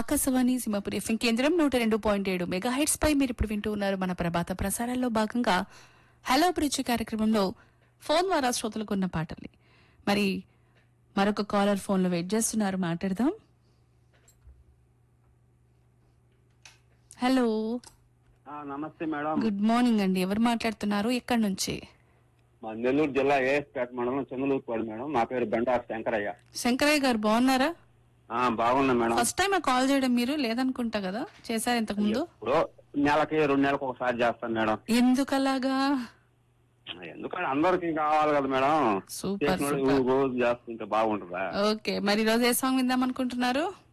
Akashvani Simhapuri FM కేంద్రం నూట రెండు పాయింట్ ఏడు మెగా హైట్స్ పై మీరు ఇప్పుడు వింటూ ఉన్నారు మన ప్రభాత ప్రసారాల్లో భాగంగా హలో బ్రిడ్జ్ కార్యక్రమంలో ఫోన్ ద్వారా శ్రోతలకు ఉన్న పాటల్ని మరి మరొక కాలర్ ఫోన్ లో వెయిట్ చేస్తున్నారు మాట్లాడదాం హలో ఆ, నమస్తే మేడం గుడ్ మార్నింగ్ అండి ఎవరు మాట్లాడుతున్నారు ఎక్కడి నుంచి మా నెల్లూరు జిల్లా ఏఎస్పేట మండలం చంద్రలూరుపాడు మేడం నా పేరు బండారు శంకరయ్య శంకరయ్య గారు బాగున్నారా ఆ, బాగున్నా మేడం ఫస్ట్ టైం కాల్ చేయడం మీరు లేదనుకుంటా కదా చేశారు ఇంతకు ముందు ఇప్పుడు నెలకి రెండు నెలలకు ఒకసారి చేస్తాను మేడం ఎందుకలాగా ఎందుకంటే అందరికి కావాలి కదా మేడం సూపర్ చేసిన వాళ్ళు సూపర్ రోజు చేస్తుంటే బాగుంటుందా ఓకే మరి ఈరోజు ఏ సాంగ్ విందాం అనుకుంటున్నారు